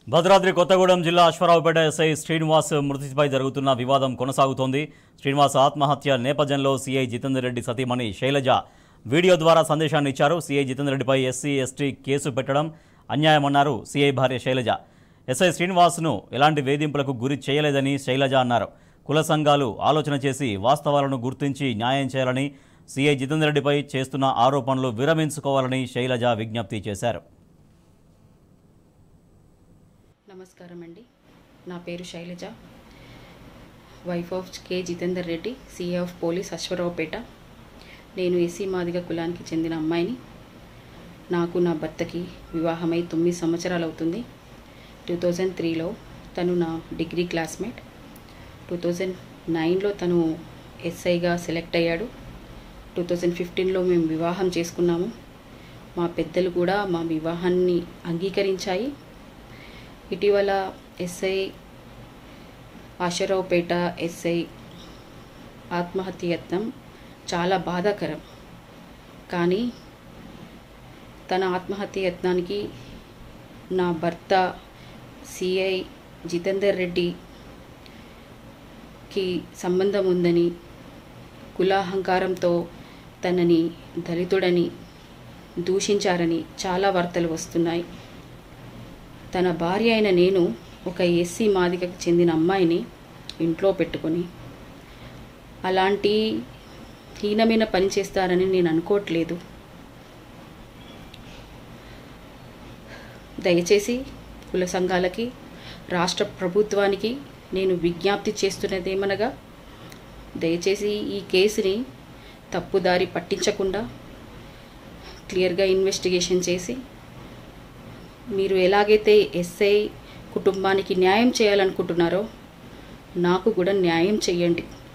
భద్రాద్రి కొత్తగూడెం జిల్లా అశ్వరావుపేట ఎస్ఐ శ్రీనివాస్ మృతిపై జరుగుతున్న వివాదం కొనసాగుతోంది శ్రీనివాస్ ఆత్మహత్య నేపథ్యంలో సీఐ జితేందర్ రెడ్డి సతీమణి శైలజ వీడియో ద్వారా సందేశాన్ని ఇచ్చారు సీఐ జితేందర్ రెడ్డిపై ఎస్సీ ఎస్టీ కేసు పెట్టడం అన్యాయమన్నారు సీఐ భార్య శైలజ ఎస్ఐ శ్రీనివాస్ను ఎలాంటి వేధింపులకు గురి చేయలేదని శైలజ అన్నారు కుల సంఘాలు ఆలోచన చేసి వాస్తవాలను గుర్తించి న్యాయం చేయాలని సీఐ జితేందర్ రెడ్డిపై చేస్తున్న ఆరోపణలు విరమించుకోవాలని శైలజ విజ్ఞప్తి చేశారు నమస్కారం అండి నా పేరు Sailaja wife of K Jitender Reddy CA of police Aswaraopeta నేను ఎస్సీ మాదిగ కులానికి చెందిన అమ్మాయిని నాకు నా భర్తకి వివాహమై తొమ్మిది సంవత్సరాలు అవుతుంది టూ థౌజండ్ త్రీలో తను నా డిగ్రీ క్లాస్మేట్ టూ థౌజండ్ నైన్లో తను ఎస్ఐగా సెలెక్ట్ అయ్యాడు టూ థౌజండ్ ఫిఫ్టీన్లో మేము వివాహం చేసుకున్నాము మా పెద్దలు కూడా మా వివాహాన్ని అంగీకరించాయి ఇటీవల ఎస్ఐ ఆశరావుపేట ఎస్ఐ ఆత్మహత్య యత్నం చాలా బాధాకరం కానీ తన ఆత్మహత్య యత్నానికి నా భర్త సిఐ జితేందర్ రెడ్డికి సంబంధం ఉందని కులాహంకారంతో తనని దళితుడని దూషించారని చాలా వార్తలు వస్తున్నాయి తన భార్య అయిన నేను ఒక ఎస్సీ మాదిగకు చెందిన అమ్మాయిని ఇంట్లో పెట్టుకొని అలాంటి హీనమైన పని చేస్తారని నేను అనుకోవట్లేదు దయచేసి కుల సంఘాలకి రాష్ట్ర ప్రభుత్వానికి నేను విజ్ఞప్తి చేస్తున్నదేమనగా దయచేసి ఈ కేసుని తప్పుదారి పట్టించకుండా క్లియర్గా ఇన్వెస్టిగేషన్ చేసి మీరు ఎలాగైతే ఎస్ఐ కుటుంబానికి న్యాయం చేయాలనుకుంటున్నారో నాకు కూడా న్యాయం చేయండి